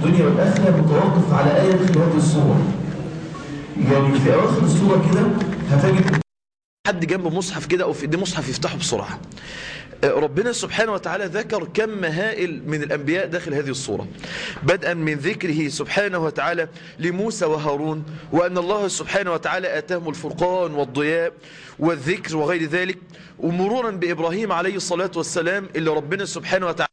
الدنيا والآخرة متوقف على آية في هذه الصورة يعني في أواخر الصورة كده هتجد حد جنب مصحف كده أو في إيديه مصحف يفتحه بسرعة ربنا سبحانه وتعالى ذكر كم هائل من الأنبياء داخل هذه الصورة بدءا من ذكره سبحانه وتعالى لموسى وهارون وأن الله سبحانه وتعالى آتاهم الفرقان والضياء والذكر وغير ذلك ومرورا بإبراهيم عليه الصلاة والسلام اللي ربنا سبحانه وتعالى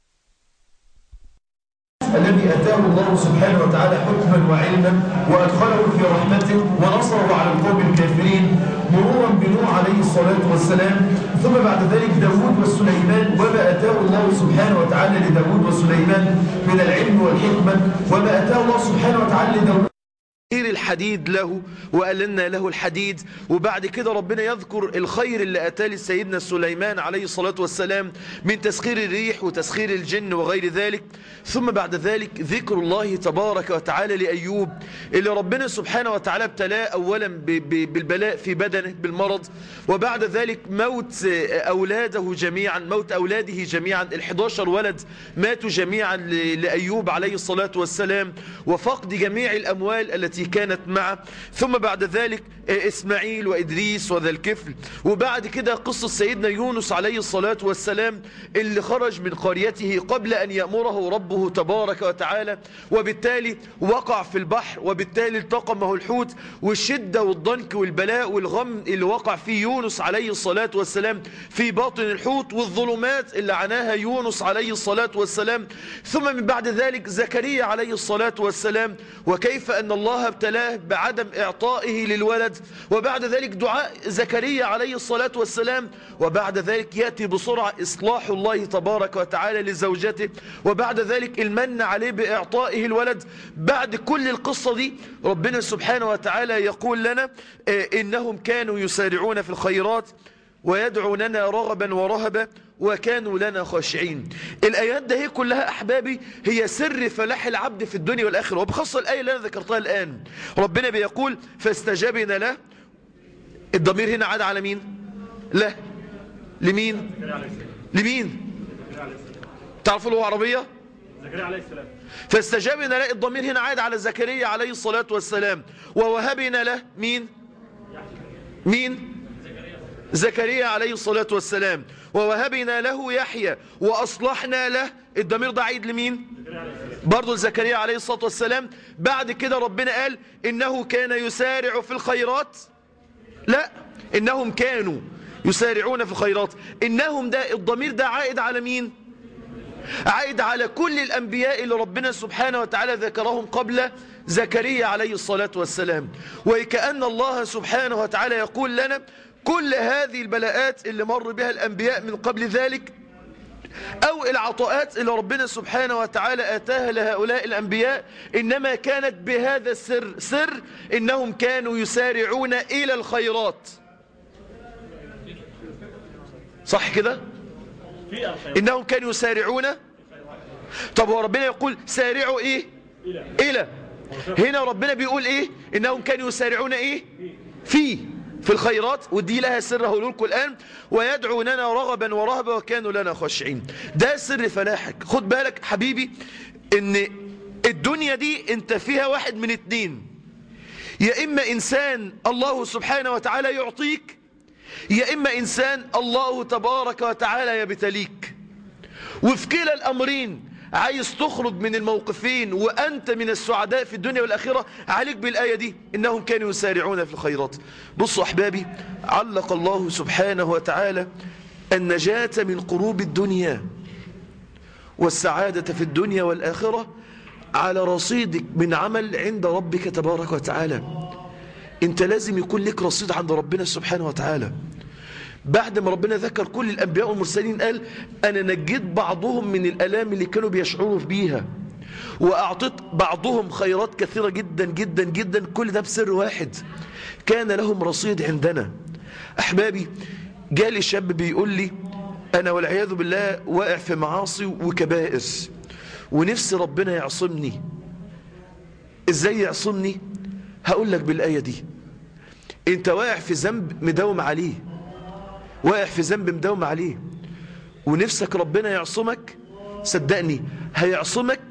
الذي أتاه الله سبحانه وتعالى حكما وعلما وأدخله في رحمته ونصره على القوم الكافرين مرورا بنوح عليه الصلاة والسلام ثم بعد ذلك داود وسليمان وما أتاه الله سبحانه وتعالى لداود وسليمان من العلم والحكمة وما أتاه الله سبحانه وتعالى لداود تسخير الحديد له وألنا له الحديد وبعد كده ربنا يذكر الخير اللي أتاه لسيدنا سليمان عليه الصلاة والسلام من تسخير الريح وتسخير الجن وغير ذلك ثم بعد ذلك ذكر الله تبارك وتعالى لأيوب اللي ربنا سبحانه وتعالى ابتلاه أولا ب- ب- بالبلاء في بدنه بالمرض وبعد ذلك موت أولاده جميعا موت أولاده جميعا ال11 ولد ماتوا جميعا ل- لأيوب عليه الصلاة والسلام وفقد جميع الأموال التي كانت معه ثم بعد ذلك إسماعيل وإدريس وذا الكفل وبعد كده قصة سيدنا يونس عليه الصلاة والسلام اللي خرج من قريته قبل أن يأمره ربه تبارك وتعالى وبالتالي وقع في البحر وبالتالي التقمه الحوت والشدة والضنك والبلاء والغم اللي وقع فيه يونس عليه الصلاة والسلام في باطن الحوت والظلمات اللي عناها يونس عليه الصلاة والسلام ثم من بعد ذلك زكريا عليه الصلاة والسلام وكيف أن الله ابتلاه بعدم إعطائه للولد وبعد ذلك دعاء زكريا عليه الصلاة والسلام وبعد ذلك يأتي بسرعة إصلاح الله تبارك وتعالى لزوجته وبعد ذلك المن عليه بإعطائه الولد بعد كل القصة دي ربنا سبحانه وتعالى يقول لنا آه، إنهم كانوا يسارعون في الخيرات ويدعوننا رغبا ورهبا وكانوا لنا خاشعين الآيات ده هي كلها أحبابي هي سر فلاح العبد في الدنيا والآخرة وبخاصة الآية اللي أنا ذكرتها الآن ربنا بيقول فاستجابنا له الضمير هنا عاد على مين لا لمين لمين تعرفوا له عربية زكريا عليه السلام فاستجابنا له الضمير هنا عاد على زكريا عليه الصلاة والسلام ووهبنا له مين مين زكريا عليه الصلاة والسلام ووهبنا له يحيى وأصلحنا له الضمير ده عيد لمين برضو لزكريا عليه الصلاة والسلام بعد كده ربنا قال إنه كان يسارع في الخيرات لا إنهم كانوا يسارعون في الخيرات إنهم ده الضمير ده عائد على مين عائد على كل الأنبياء اللي ربنا سبحانه وتعالى ذكرهم قبل زكريا عليه الصلاة والسلام وكأن الله سبحانه وتعالى يقول لنا كل هذه البلاءات اللي مر بها الأنبياء من قبل ذلك أو العطاءات اللي ربنا سبحانه وتعالى آتاها لهؤلاء الأنبياء إنما كانت بهذا السر سر إنهم كانوا يسارعون إلى الخيرات صح كده؟ في الخير إنهم كانوا يسارعون طب هو ربنا يقول سارعوا إيه إلى إلى هنا ربنا بيقول إيه إنهم كانوا يسارعون إيه في في الخيرات ودي لها سر هقول لكم الآن ويدعوننا رغبا ورهبا وكانوا لنا خاشعين ده سر فلاحك خد بالك حبيبي إن الدنيا دي أنت فيها واحد من اتنين يا إما إنسان الله سبحانه وتعالى يعطيك يا إما إنسان الله تبارك وتعالى يبتليك وفي كلا الأمرين عايز تخرج من الموقفين وأنت من السعداء في الدنيا والآخرة عليك بالآية دي إنهم كانوا يسارعون في الخيرات بصوا أحبابي علق الله سبحانه وتعالى النجاة من قروب الدنيا والسعادة في الدنيا والآخرة على رصيدك من عمل عند ربك تبارك وتعالى انت لازم يكون لك رصيد عند ربنا سبحانه وتعالى بعد ما ربنا ذكر كل الأنبياء والمرسلين قال أنا نجيت بعضهم من الألام اللي كانوا بيشعروا بيها وأعطيت بعضهم خيرات كثيرة جدا جدا جدا كل ده بسر واحد كان لهم رصيد عندنا أحبابي جالي شاب بيقول لي أنا والعياذ بالله واقع في معاصي وكبائر ونفسي ربنا يعصمني إزاي يعصمني هقول لك بالآية دي انت واقع في ذنب مداوم عليه واقع في ذنب مداوم عليه ونفسك ربنا يعصمك صدقني هيعصمك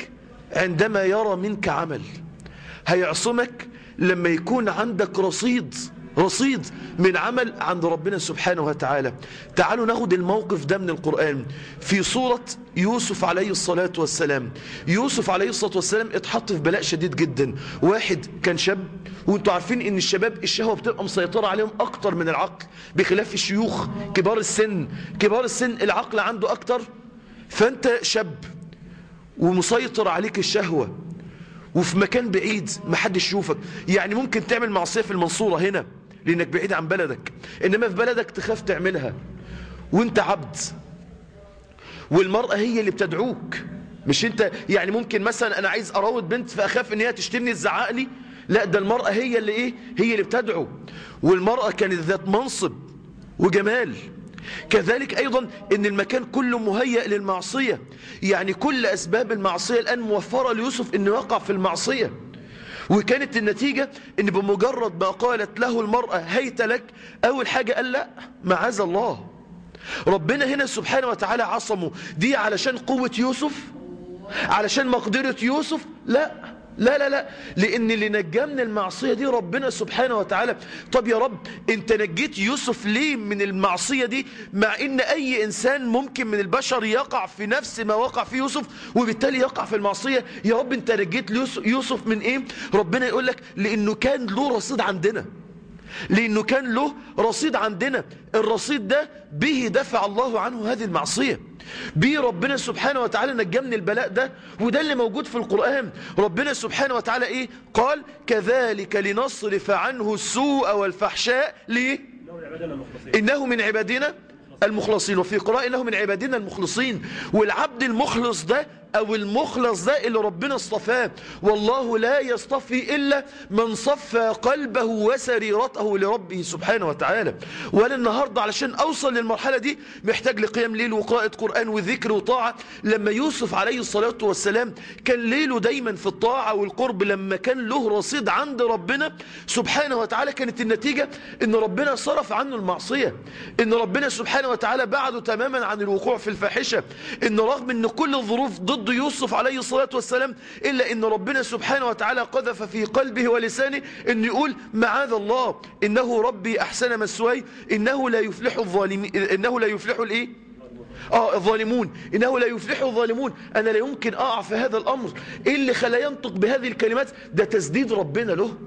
عندما يرى منك عمل هيعصمك لما يكون عندك رصيد رصيد من عمل عند ربنا سبحانه وتعالى تعالوا ناخد الموقف ده من القرآن في سورة يوسف عليه الصلاة والسلام يوسف عليه الصلاة والسلام اتحط في بلاء شديد جدا واحد كان شاب وانتوا عارفين ان الشباب الشهوة بتبقى مسيطرة عليهم اكتر من العقل بخلاف الشيوخ كبار السن كبار السن العقل عنده اكتر فانت شاب ومسيطر عليك الشهوة وفي مكان بعيد محدش يشوفك يعني ممكن تعمل معصية في المنصورة هنا لانك بعيد عن بلدك انما في بلدك تخاف تعملها وانت عبد والمرأة هي اللي بتدعوك مش انت يعني ممكن مثلا انا عايز اراود بنت فاخاف ان هي تشتمني تزعق لي لا ده المرأة هي اللي ايه هي اللي بتدعو والمرأة كانت ذات منصب وجمال كذلك أيضا أن المكان كله مهيأ للمعصية يعني كل أسباب المعصية الآن موفرة ليوسف أنه يقع في المعصية وكانت النتيجة أن بمجرد ما قالت له المرأة هيت لك أول حاجة قال لا معاذ الله ربنا هنا سبحانه وتعالى عصمه دي علشان قوة يوسف علشان مقدرة يوسف لا لا لا لا لان اللي نجاه من المعصية دي ربنا سبحانه وتعالى طب يا رب انت نجيت يوسف ليه من المعصية دي مع ان اي انسان ممكن من البشر يقع في نفس ما وقع فيه يوسف وبالتالي يقع في المعصية يا رب انت نجيت يوسف من ايه ربنا يقول لك لانه كان له رصيد عندنا لانه كان له رصيد عندنا الرصيد ده به دفع الله عنه هذه المعصية به ربنا سبحانه وتعالى نجاه من البلاء ده وده اللي موجود في القرآن ربنا سبحانه وتعالى ايه قال كذلك لنصرف عنه السوء والفحشاء ليه إنه من عبادنا المخلصين إنه من عبادنا المخلصين وفي قراءة إنه من عبادنا المخلصين والعبد المخلص ده أو المخلص ده اللي ربنا اصطفاه والله لا يصطفي إلا من صفى قلبه وسريرته لربه سبحانه وتعالى وأنا النهاردة علشان أوصل للمرحلة دي محتاج لقيام ليل وقراءة قرآن وذكر وطاعة لما يوسف عليه الصلاة والسلام كان ليله دايما في الطاعة والقرب لما كان له رصيد عند ربنا سبحانه وتعالى كانت النتيجة ان ربنا صرف عنه المعصية ان ربنا سبحانه وتعالى بعده تماما عن الوقوع في الفاحشة ان رغم ان كل الظروف ضد يوسف عليه الصلاة والسلام الا ان ربنا سبحانه وتعالى قذف في قلبه ولسانه ان يقول معاذ الله انه ربي احسن مسواي انه لا يفلح الظالمين انه لا يفلح الايه اه الظالمون انه لا يفلح الظالمون انا لا يمكن اقع في هذا الامر ايه اللي خلا ينطق بهذه الكلمات ده تسديد ربنا له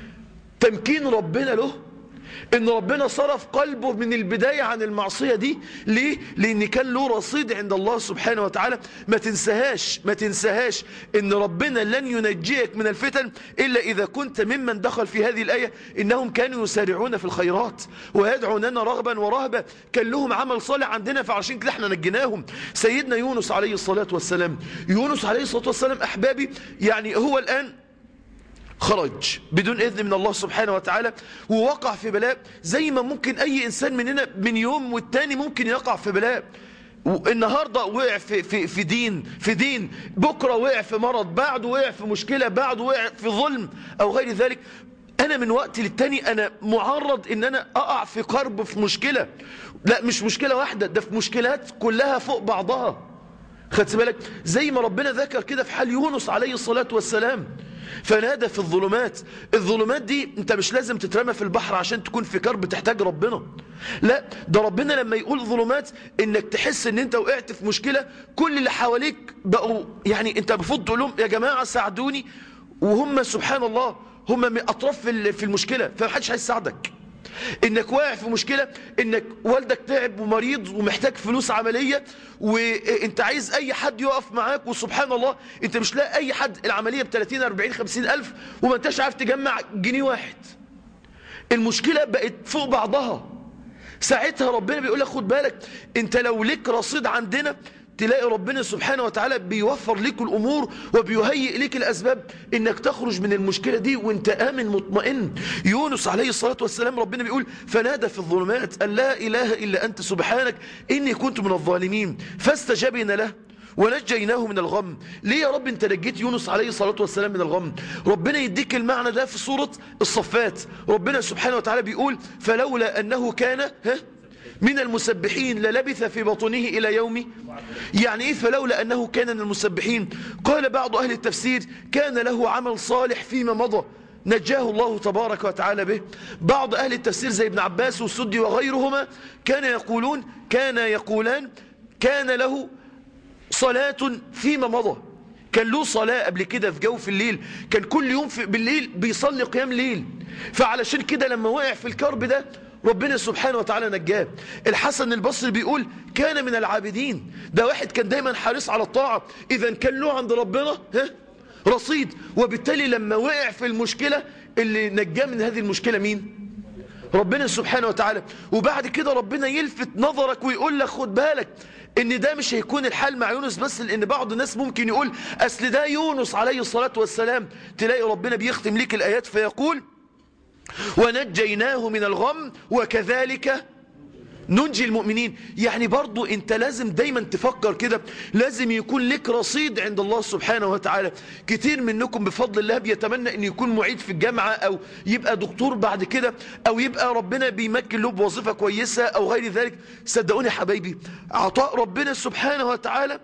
تمكين ربنا له ان ربنا صرف قلبه من البداية عن المعصية دي ليه؟ لان كان له رصيد عند الله سبحانه وتعالى ما تنساهاش ما تنساهاش ان ربنا لن ينجيك من الفتن الا اذا كنت ممن دخل في هذه الاية انهم كانوا يسارعون في الخيرات ويدعوننا رغبا ورهبا كان لهم عمل صالح عندنا فعشان كده احنا نجيناهم سيدنا يونس عليه الصلاة والسلام يونس عليه الصلاة والسلام احبابي يعني هو الان خرج بدون إذن من الله سبحانه وتعالى ووقع في بلاء زي ما ممكن أي إنسان مننا من يوم والتاني ممكن يقع في بلاء النهاردة وقع في, في, في دين في دين بكرة وقع في مرض بعده وقع في مشكلة بعده وقع في ظلم أو غير ذلك أنا من وقت للتاني أنا معرض إن أنا أقع في قرب في مشكلة لا مش مشكلة واحدة ده في مشكلات كلها فوق بعضها خدت بالك زي ما ربنا ذكر كده في حال يونس عليه الصلاة والسلام فنادى في الظلمات الظلمات دي انت مش لازم تترمى في البحر عشان تكون في كرب تحتاج ربنا لا ده ربنا لما يقول ظلمات انك تحس ان انت وقعت في مشكلة كل اللي حواليك بقوا يعني انت المفروض تقول لهم يا جماعة ساعدوني وهم سبحان الله هم من اطراف في في المشكلة فمحدش عايز يساعدك انك واقع في مشكلة انك والدك تعب ومريض ومحتاج فلوس عملية وانت عايز اي حد يقف معاك وسبحان الله انت مش لاقي اي حد العملية ب 30 40 50 الف وما انتش عارف تجمع جنيه واحد المشكلة بقت فوق بعضها ساعتها ربنا بيقول لك خد بالك انت لو لك رصيد عندنا تلاقي ربنا سبحانه وتعالى بيوفر لك الأمور وبيهيئ لك الأسباب إنك تخرج من المشكلة دي وانت آمن مطمئن يونس عليه الصلاة والسلام ربنا بيقول فنادى في الظلمات أن لا إله إلا أنت سبحانك إني كنت من الظالمين فاستجبنا له ونجيناه من الغم ليه يا رب انت نجيت يونس عليه الصلاة والسلام من الغم ربنا يديك المعنى ده في سورة الصفات ربنا سبحانه وتعالى بيقول فلولا أنه كان ها من المسبحين للبث في بطنه إلى يوم يعني إيه فلولا أنه كان من المسبحين قال بعض أهل التفسير كان له عمل صالح فيما مضى نجاه الله تبارك وتعالى به بعض أهل التفسير زي ابن عباس والسدي وغيرهما كان يقولون كان يقولان كان له صلاة فيما مضى كان له صلاة قبل كده في جو في الليل كان كل يوم في بالليل بيصلي قيام ليل فعلشان كده لما وقع في الكرب ده ربنا سبحانه وتعالى نجاه الحسن البصري بيقول كان من العابدين ده واحد كان دايما حريص على الطاعة إذا كان له عند ربنا ها رصيد وبالتالي لما وقع في المشكلة اللي نجاه من هذه المشكلة مين ربنا سبحانه وتعالى وبعد كده ربنا يلفت نظرك ويقول لك خد بالك ان ده مش هيكون الحال مع يونس بس لان بعض الناس ممكن يقول اصل ده يونس عليه الصلاة والسلام تلاقي ربنا بيختم لك الايات فيقول ونجيناه من الغم وكذلك ننجي المؤمنين يعني برضو انت لازم دايما تفكر كده لازم يكون لك رصيد عند الله سبحانه وتعالى كتير منكم بفضل الله بيتمنى ان يكون معيد في الجامعة او يبقى دكتور بعد كده او يبقى ربنا بيمكن له بوظيفة كويسة او غير ذلك صدقوني حبايبي عطاء ربنا سبحانه وتعالى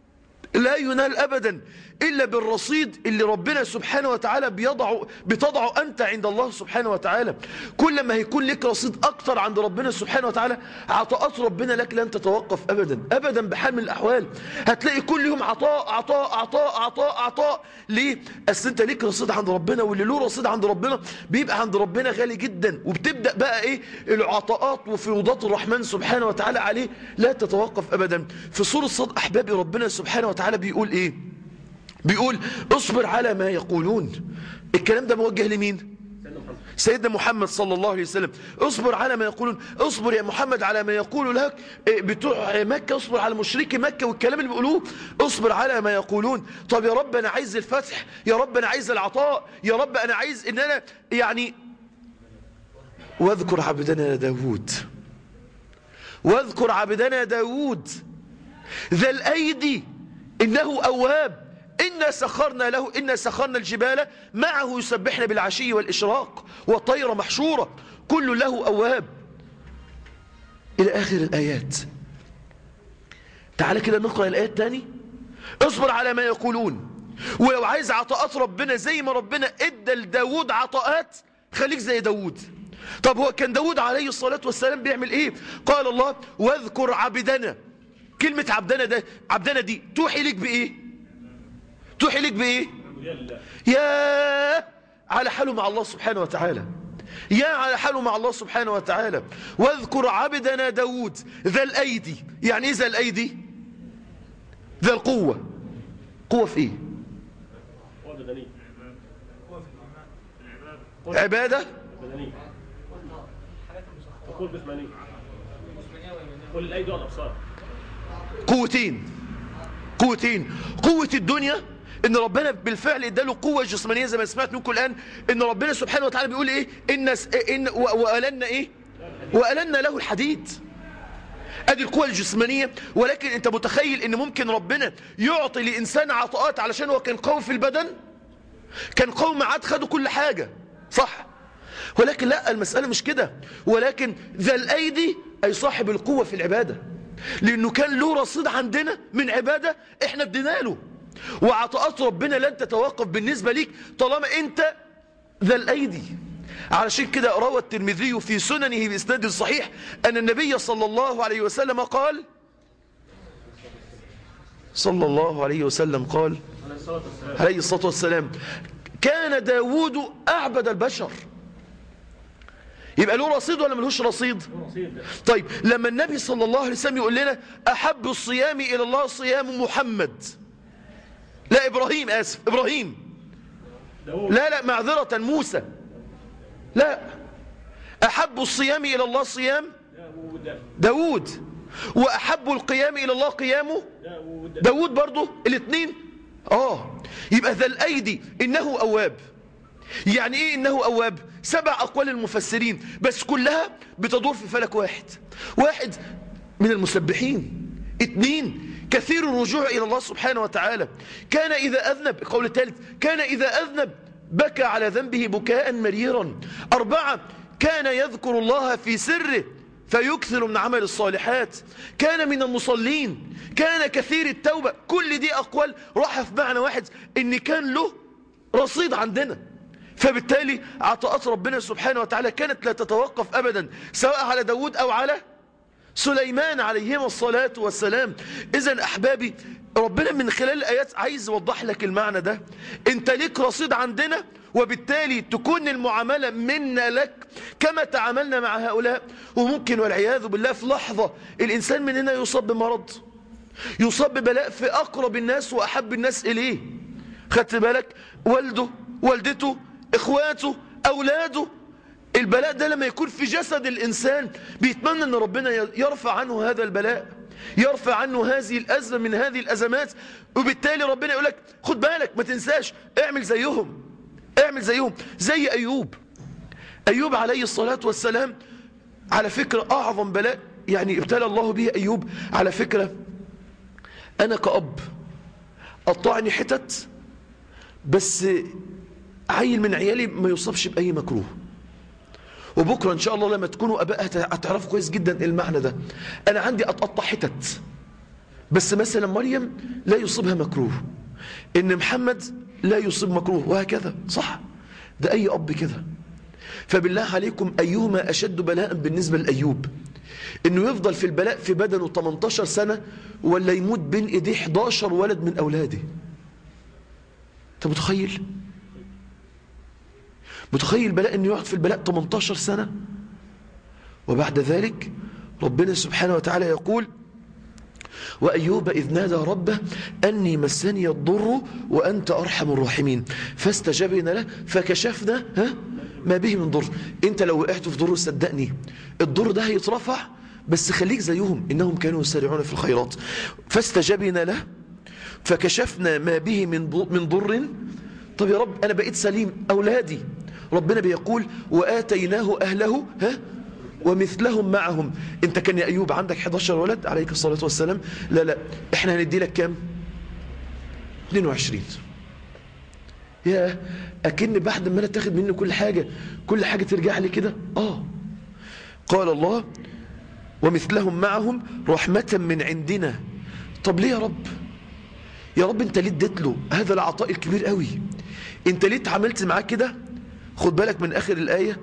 لا ينال أبدا إلا بالرصيد اللي ربنا سبحانه وتعالى بيضعه بتضعه أنت عند الله سبحانه وتعالى كل ما هيكون لك رصيد أكتر عند ربنا سبحانه وتعالى عطاءات ربنا لك لن تتوقف أبدا أبدا بحال من الأحوال هتلاقي كل يوم عطاء عطاء عطاء عطاء عطاء ليه؟ أصل أنت ليك رصيد عند ربنا واللي له رصيد عند ربنا بيبقى عند ربنا غالي جدا وبتبدأ بقى إيه العطاءات وفيوضات الرحمن سبحانه وتعالى عليه لا تتوقف أبدا في سورة صد أحبابي ربنا سبحانه وتعالى بيقول إيه بيقول اصبر على ما يقولون الكلام ده موجه لمين سيدنا محمد صلى الله عليه وسلم اصبر على ما يقولون اصبر يا محمد على ما يقول لك إيه، بتوع مكة اصبر على مشركي مكة والكلام اللي بيقولوه اصبر على ما يقولون طب يا رب انا عايز الفتح يا رب انا عايز العطاء يا رب انا عايز ان انا يعني واذكر عبدنا داود واذكر عبدنا داود ذا الأيدي إنه أواب إنا سخرنا له إنا سخرنا الجبال معه يسبحنا بالعشي والإشراق والطير محشورة كل له أواب إلى آخر الآيات تعال كده نقرأ الآيات تاني اصبر على ما يقولون ولو عايز عطاءات ربنا زي ما ربنا ادى لداود عطاءات خليك زي داود طب هو كان داود عليه الصلاة والسلام بيعمل ايه قال الله واذكر عبدنا كلمة عبدنا ده عبدنا دي توحي لك بايه توحي لك بايه يا على حاله مع الله سبحانه وتعالى يا على حاله مع الله سبحانه وتعالى واذكر عبدنا داود ذا الأيدي يعني ايه ذا الأيدي ذا القوة قوة في ايه هو بدني عبادة بدني تقول جسماني قل الايدي والابصار قوتين قوتين قوة الدنيا ان ربنا بالفعل اداله قوة جسمانية زي ما سمعت منكم الان ان ربنا سبحانه وتعالى بيقول ايه ان, إن وألنا ايه وألنا له الحديد ادي القوة الجسمانية ولكن انت متخيل ان ممكن ربنا يعطي لانسان عطاءات علشان هو كان قوي في البدن كان قوي معاد خدوا كل حاجة صح ولكن لا المسألة مش كده ولكن ذا الأيدي أي صاحب القوة في العبادة لأنه كان له رصيد عندنا من عبادة احنا ادينا له وعطاءات ربنا لن تتوقف بالنسبة ليك طالما انت ذا الأيدي علشان كده روى الترمذي في سننه بإسناد صحيح أن النبي صلى الله عليه وسلم قال صلى الله عليه وسلم قال عليه الصلاه والسلام عليه الصلاة والسلام كان داود أعبد البشر يبقى له رصيد ولا ملوش رصيد نصيب ده طيب لما النبي صلى الله عليه وسلم يقول لنا أحب الصيام إلى الله صيام محمد لا إبراهيم آسف إبراهيم داوود لا لا معذرة موسى لا أحب الصيام إلى الله صيام داوود داود وأحب القيام إلى الله قيامه داوود داود برضو الاثنين آه يبقى ذا الأيدي إنه أواب يعني إيه إنه أواب سبع أقوال المفسرين بس كلها بتدور في فلك واحد واحد من المسبحين اثنين كثير الرجوع إلى الله سبحانه وتعالى كان إذا أذنب القول الثالث كان إذا أذنب بكى على ذنبه بكاء مريرا أربعة كان يذكر الله في سره فيكثر من عمل الصالحات كان من المصلين كان كثير التوبة كل دي أقوال راح في معنى واحد إن كان له رصيد عندنا فبالتالي عطاءات ربنا سبحانه وتعالى كانت لا تتوقف أبدا سواء على داود أو على سليمان عليهما الصلاة والسلام إذا أحبابي ربنا من خلال الآيات عايز يوضح لك المعنى ده انت ليك رصيد عندنا وبالتالي تكون المعاملة منا لك كما تعاملنا مع هؤلاء وممكن والعياذ بالله في لحظة الإنسان مننا يصاب بمرض يصاب ببلاء في أقرب الناس وأحب الناس إليه خدت بالك والده والدته إخواته أولاده البلاء ده لما يكون في جسد الإنسان بيتمنى أن ربنا يرفع عنه هذا البلاء يرفع عنه هذه الأزمة من هذه الأزمات وبالتالي ربنا يقول لك خد بالك ما تنساش اعمل زيهم اعمل زيهم زي أيوب أيوب عليه الصلاة والسلام على فكرة أعظم بلاء يعني ابتلى الله به أيوب على فكرة أنا كأب قطعني حتت بس عيل من عيالي ما يصابش بأي مكروه وبكرة إن شاء الله لما تكونوا أباء هتعرفوا كويس جدا المعنى ده أنا عندي أتقطع حتت بس مثلا مريم لا يصيبها مكروه إن محمد لا يصيب مكروه وهكذا صح ده أي أب كده فبالله عليكم أيهما أشد بلاء بالنسبة لأيوب إنه يفضل في البلاء في بدنه 18 سنة ولا يموت بين إيديه 11 ولد من أولاده أنت متخيل؟ متخيل بلاء أنه يقعد في البلاء 18 سنة وبعد ذلك ربنا سبحانه وتعالى يقول وأيوب إذ نادى ربه أني مسني الضر وأنت أرحم الراحمين فاستجبنا له فكشفنا ها ما به من ضر انت لو وقعت في ضر صدقني الضر ده هيترفع بس خليك زيهم إنهم كانوا يسارعون في الخيرات فاستجبنا له فكشفنا ما به من من ضر طب يا رب أنا بقيت سليم أولادي ربنا بيقول وآتيناه أهله ها ومثلهم معهم انت كان يا أيوب عندك 11 ولد عليك الصلاة والسلام لا لا احنا هندي لك كام 22 يا أكن بعد ما انا تاخد مني كل حاجة كل حاجة ترجع لي كده آه قال الله ومثلهم معهم رحمة من عندنا طب ليه يا رب يا رب انت ليه اديت له هذا العطاء الكبير قوي انت ليه اتعاملت معاه كده خد بالك من اخر الايه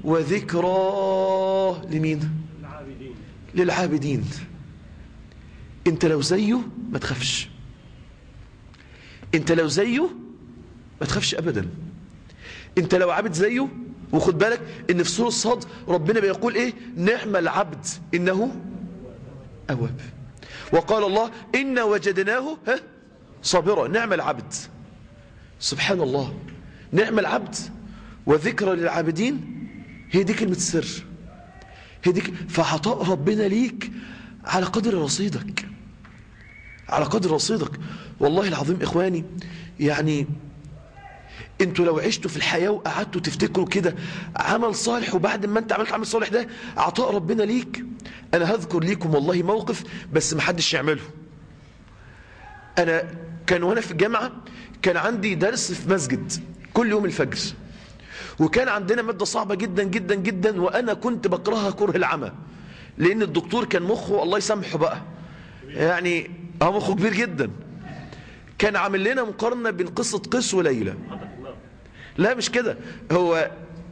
وذكرى لمين العابدين للعابدين انت لو زيه ما تخافش انت لو زيه ما تخافش ابدا انت لو عبد زيه وخد بالك ان في سوره الصاد ربنا بيقول ايه نعم العبد انه اواب وقال الله إنا وجدناه ها صابرا نعم العبد سبحان الله نعم العبد وذكرى للعابدين هي دي كلمة السر هي دي ك... فعطاء ربنا ليك على قدر رصيدك على قدر رصيدك والله العظيم إخواني يعني انتوا لو عشتوا في الحياة وقعدتوا تفتكروا كده عمل صالح وبعد ما انت عملت عمل صالح ده عطاء ربنا ليك انا هذكر ليكم والله موقف بس محدش يعمله انا كان وانا في الجامعة كان عندي درس في مسجد كل يوم الفجر وكان عندنا مادة صعبة جدا جدا جدا وانا كنت بكرهها كره العمى لان الدكتور كان مخه الله يسامحه بقى يعني اه مخه كبير جدا كان عامل لنا مقارنة بين قصة قيس وليلى لا مش كده هو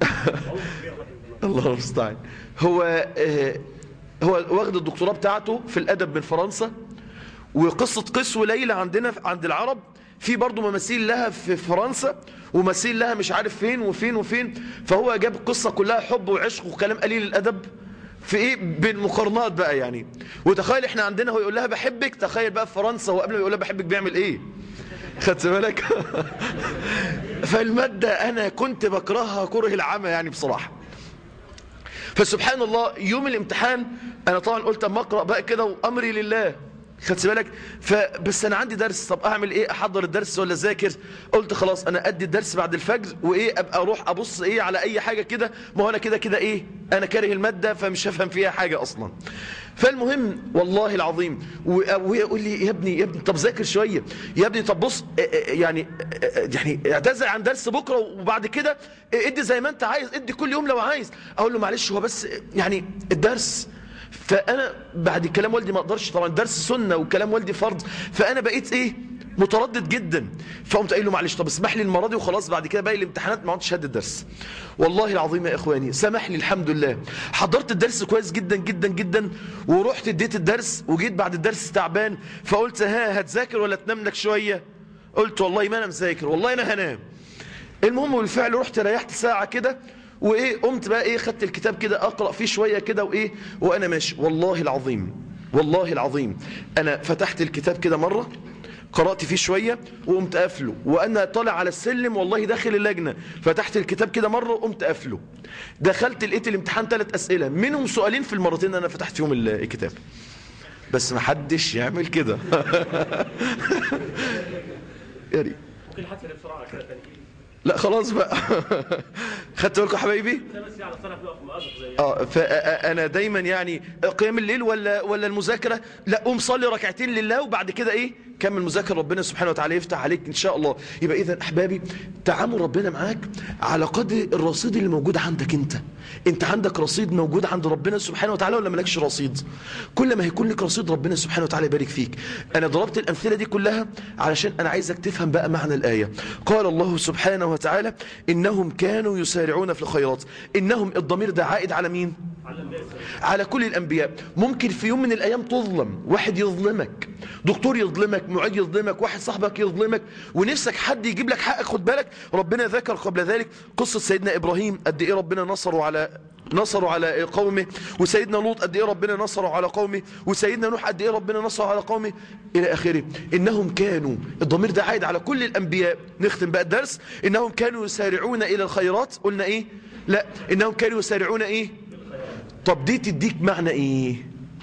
الله المستعان هو آه هو واخد الدكتوراه بتاعته في الأدب من فرنسا وقصة قيس وليلى عندنا عند العرب في برضه مماثيل لها في فرنسا ومثيل لها مش عارف فين وفين وفين فهو جاب القصة كلها حب وعشق وكلام قليل الأدب في ايه بالمقارنات بقى يعني وتخيل احنا عندنا هو يقول لها بحبك تخيل بقى في فرنسا وقبل ما يقول لها بحبك بيعمل ايه خدت بالك فالمادة انا كنت بكرهها كره العمى يعني بصراحة فسبحان الله يوم الامتحان انا طبعا قلت اما اقرا بقى كده وامري لله خدت بالك فبس انا عندي درس طب اعمل ايه احضر الدرس ولا اذاكر قلت خلاص انا ادي الدرس بعد الفجر وايه ابقى اروح ابص ايه على اي حاجه كده ما هو انا كده كده ايه انا كاره الماده فمش هفهم فيها حاجه اصلا فالمهم والله العظيم وابويا يقول لي يا ابني يا ابني طب ذاكر شويه يا ابني طب بص يعني يعني اعتذر عن درس بكره وبعد كده ادي زي ما انت عايز ادي كل يوم لو عايز اقول له معلش هو بس يعني الدرس فانا بعد كلام والدي ما اقدرش طبعا درس سنه وكلام والدي فرض فانا بقيت ايه متردد جدا فقمت قايل له معلش طب اسمح لي المره دي وخلاص بعد كده باقي الامتحانات ما عدتش هدي الدرس والله العظيم يا اخواني سامح لي الحمد لله حضرت الدرس كويس جدا جدا جدا ورحت اديت الدرس وجيت بعد الدرس تعبان فقلت ها هتذاكر ولا تنام لك شويه قلت والله ما انا مذاكر والله انا هنام المهم بالفعل رحت ريحت ساعه كده وايه قمت بقى ايه خدت الكتاب كده اقرا فيه شويه كده وايه وانا ماشي والله العظيم والله العظيم انا فتحت الكتاب كده مره قرأت فيه شوية وقمت قافله وأنا طالع على السلم والله داخل اللجنة فتحت الكتاب كده مرة وقمت قافله دخلت لقيت الامتحان ثلاث أسئلة منهم سؤالين في المرتين اللي أنا فتحت فيهم الكتاب بس ما حدش يعمل كده يعني ممكن حد يسأل بسرعه كده تاني لا خلاص بقى خدت بالكم يا حبايبي ده بس يعني اصل انا بقف مؤاخذ زي اه فانا دايما يعني قيام الليل ولا ولا المذاكره لا قوم صلي ركعتين لله وبعد كده ايه كمل مذاكره ربنا سبحانه وتعالى يفتح عليك ان شاء الله يبقى اذا احبابي تعامل ربنا معاك على قدر الرصيد اللي موجود عندك انت انت عندك رصيد موجود عند ربنا سبحانه وتعالى ولا مالكش رصيد كل ما هيكون لك رصيد ربنا سبحانه وتعالى يبارك فيك انا ضربت الامثله دي كلها علشان انا عايزك تفهم بقى معنى الايه قال الله سبحانه وتعالى انهم كانوا يسارعون في الخيرات انهم الضمير ده عائد على مين على كل الأنبياء ممكن في يوم من الأيام تظلم واحد يظلمك دكتور يظلمك معيد يظلمك واحد صاحبك يظلمك ونفسك حد يجيب لك حقك خد بالك ربنا ذكر قبل ذلك قصة سيدنا إبراهيم قد إيه ربنا نصره على نصروا على قومه وسيدنا لوط قد ايه ربنا نصره على قومه وسيدنا نوح قد ايه ربنا نصره على قومه الى اخره انهم كانوا الضمير ده عايد على كل الانبياء نختم بقى الدرس انهم كانوا يسارعون الى الخيرات قلنا ايه لا انهم كانوا يسارعون ايه طب دي تديك معنى ايه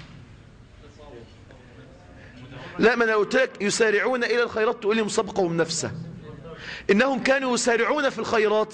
لا ما انا قلت لك يسارعون الى الخيرات تقول لي مسابقه نفسه انهم كانوا يسارعون في الخيرات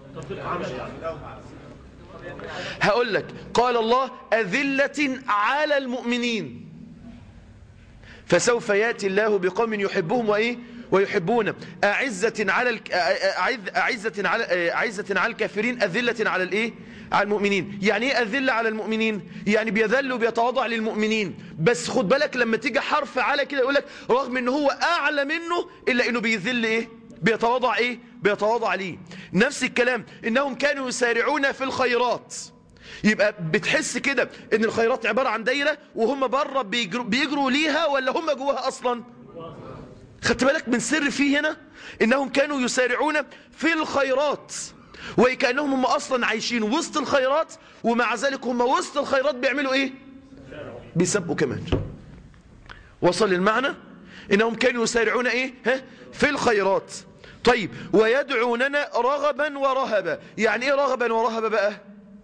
هقول لك قال الله أذلة على المؤمنين فسوف يأتي الله بقوم يحبهم وإيه ويحبون أعزة على الك... أعز- أعزة على أعزة على الكافرين أذلة على الإيه على المؤمنين يعني إيه أذلة على المؤمنين يعني بيذل وبيتواضع للمؤمنين بس خد بالك لما تيجي حرف على كده يقول لك رغم إن هو أعلى منه إلا إنه بيذل إيه بيتواضع إيه بيتواضع ليه نفس الكلام إنهم كانوا يسارعون في الخيرات يبقى بتحس كده ان الخيرات عبارة عن دايرة وهم بره بيجروا, بيجروا ليها ولا هم جواها اصلا خدت بالك من سر فيه هنا انهم كانوا يسارعون في الخيرات وكأنهم هم اصلا عايشين وسط الخيرات ومع ذلك هم وسط الخيرات بيعملوا ايه بيسبقوا كمان وصل المعنى انهم كانوا يسارعون ايه ها في الخيرات طيب ويدعوننا رغبا ورهبا يعني ايه رغبا ورهبا بقى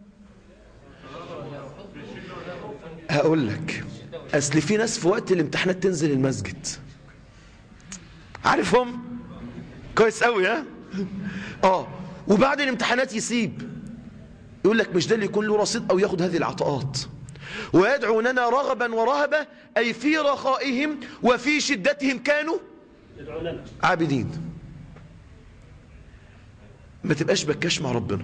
هقول لك اصل في ناس في وقت الامتحانات تنزل المسجد عارفهم كويس قوي ها اه وبعد الامتحانات يسيب يقول لك مش ده اللي يكون له رصيد او ياخد هذه العطاءات ويدعوننا رغبا ورهبا اي في رخائهم وفي شدتهم كانوا يدعوننا عابدين ما تبقاش بكاش مع ربنا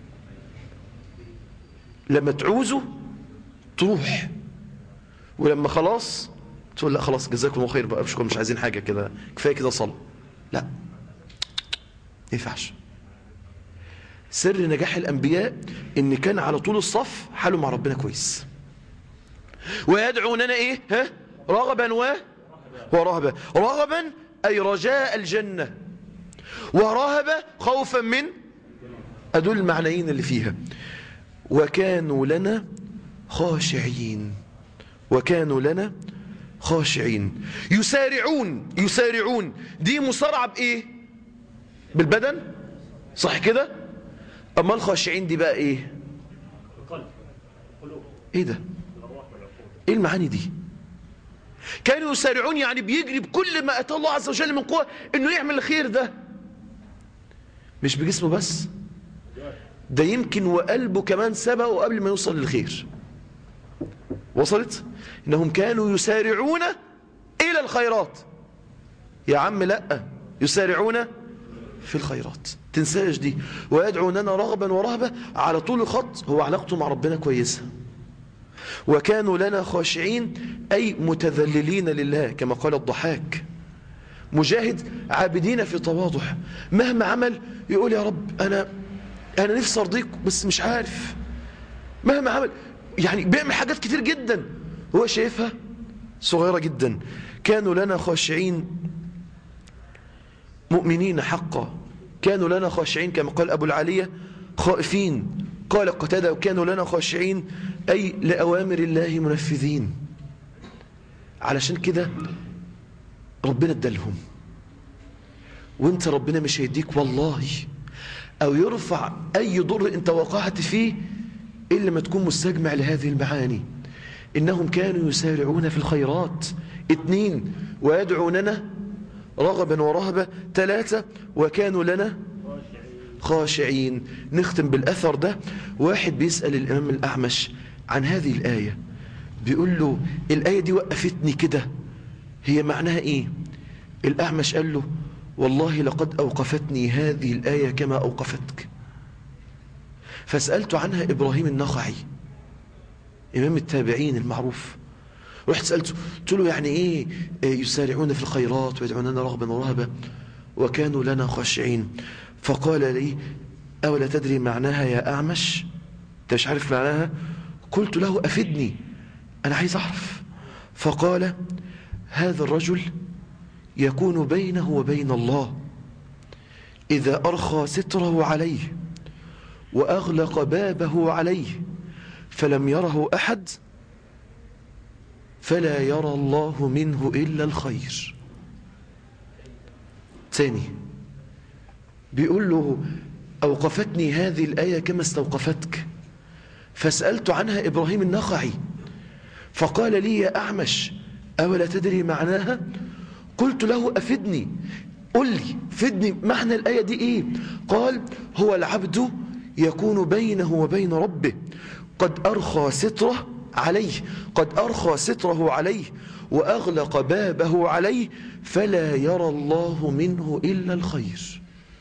لما تعوزه تروح ولما خلاص تقول لا خلاص جزاكم الله خير بقى مش مش عايزين حاجة كده كفاية كده صلاة لا ما ينفعش سر نجاح الأنبياء إن كان على طول الصف حاله مع ربنا كويس ويدعوننا إيه ها رغبا و ورهبا رغبا أي رجاء الجنة ورهبا خوفا من أدول المعنيين اللي فيها وكانوا لنا خاشعين وكانوا لنا خاشعين يسارعون يسارعون دي مسارعة بإيه بالبدن صح كده أما الخاشعين دي بقى إيه القلب قلوب إيه ده إيه المعاني دي كانوا يسارعون يعني بيجري بكل ما أتى الله عز وجل من قوة إنه يعمل الخير ده مش بجسمه بس ده يمكن وقلبه كمان سبقه قبل ما يوصل للخير وصلت إنهم كانوا يسارعون إلى الخيرات يا عم لا يسارعون في الخيرات تنساش دي ويدعوننا رغبا ورهبا على طول الخط هو علاقته مع ربنا كويسة وكانوا لنا خاشعين أي متذللين لله كما قال الضحاك مجاهد عابدين في تواضع مهما عمل يقول يا رب أنا أنا نفسي أرضيك بس مش عارف مهما عمل يعني بيعمل حاجات كتير جدا هو شايفها صغيرة جدا كانوا لنا خاشعين مؤمنين حقا كانوا لنا خاشعين كما قال أبو العالية خائفين قال قتادة وكانوا لنا خاشعين أي لأوامر الله منفذين علشان كده ربنا ادالهم وانت ربنا مش هيديك والله او يرفع اي ضر انت وقعت فيه الا ما تكون مستجمع لهذه المعاني انهم كانوا يسارعون في الخيرات اتنين ويدعوننا رغبا ورهبا ثلاثة وكانوا لنا خاشعين نختم بالأثر ده واحد بيسأل الإمام الأعمش عن هذه الآية بيقول له الآية دي وقفتني كده هي معناها إيه الأعمش قال له والله لقد أوقفتني هذه الآية كما أوقفتك فسألت عنها إبراهيم النخعي إمام التابعين المعروف رحت سألته قلت له يعني إيه يسارعون في الخيرات ويدعوننا رغبا ورهبا وكانوا لنا خاشعين فقال لي أولا تدري معناها يا أعمش أنت مش عارف معناها قلت له أفدني أنا عايز أعرف فقال هذا الرجل يكون بينه وبين الله إذا أرخى ستره عليه وأغلق بابه عليه فلم يره أحد فلا يرى الله منه إلا الخير ثاني بيقول له أوقفتني هذه الآية كما استوقفتك فسألت عنها إبراهيم النخعي فقال لي يا أعمش أولا تدري معناها قلت له أفدني قل لي فدني معنى الآية دي إيه قال هو العبد يكون بينه وبين ربه قد أرخى ستره عليه قد أرخى ستره عليه وأغلق بابه عليه فلا يرى الله منه إلا الخير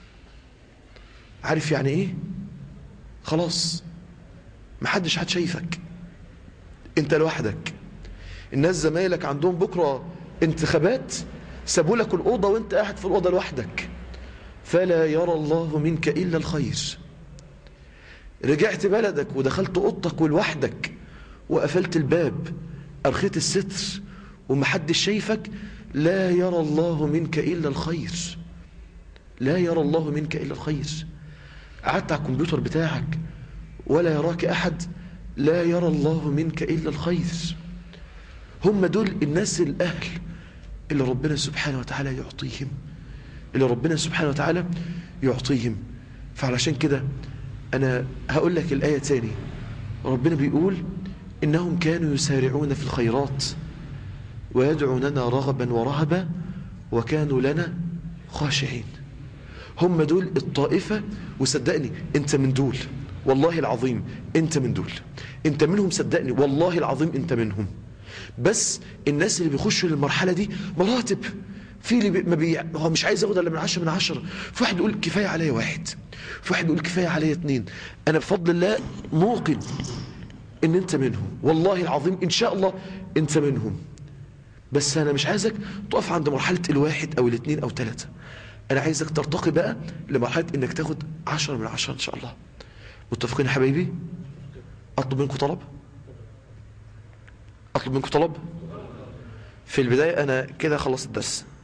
عارف يعني إيه خلاص محدش حد شايفك انت لوحدك الناس زمايلك عندهم بكرة انتخابات سابوا لك الأوضة وانت قاعد في الأوضة لوحدك فلا يرى الله منك إلا الخير رجعت بلدك ودخلت أوضتك ولوحدك وقفلت الباب أرخيت الستر ومحدش شايفك لا يرى الله منك إلا الخير لا يرى الله منك إلا الخير قعدت على الكمبيوتر بتاعك ولا يراك أحد لا يرى الله منك إلا الخير هم دول الناس الأهل اللي ربنا سبحانه وتعالى يعطيهم اللي ربنا سبحانه وتعالى يعطيهم فعلشان كده أنا هقول لك الآية تاني ربنا بيقول إنهم كانوا يسارعون في الخيرات ويدعوننا رغبا ورهبا وكانوا لنا خاشعين هم دول الطائفة وصدقني انت من دول والله العظيم انت من دول انت منهم صدقني والله العظيم انت منهم بس الناس اللي بيخشوا للمرحلة دي مراتب في اللي بي... ما بي... هو مش عايز ياخد الا من عشرة من عشرة في واحد يقول كفاية عليا واحد في واحد يقول كفاية عليا اتنين انا بفضل الله موقن ان انت منهم والله العظيم ان شاء الله انت منهم بس انا مش عايزك تقف عند مرحلة الواحد او الاثنين او ثلاثة انا عايزك ترتقي بقى لمرحلة انك تاخد عشرة من عشرة ان شاء الله متفقين يا حبايبي اطلب منكم طلب اطلب منكم طلب في البداية انا كده خلصت الدرس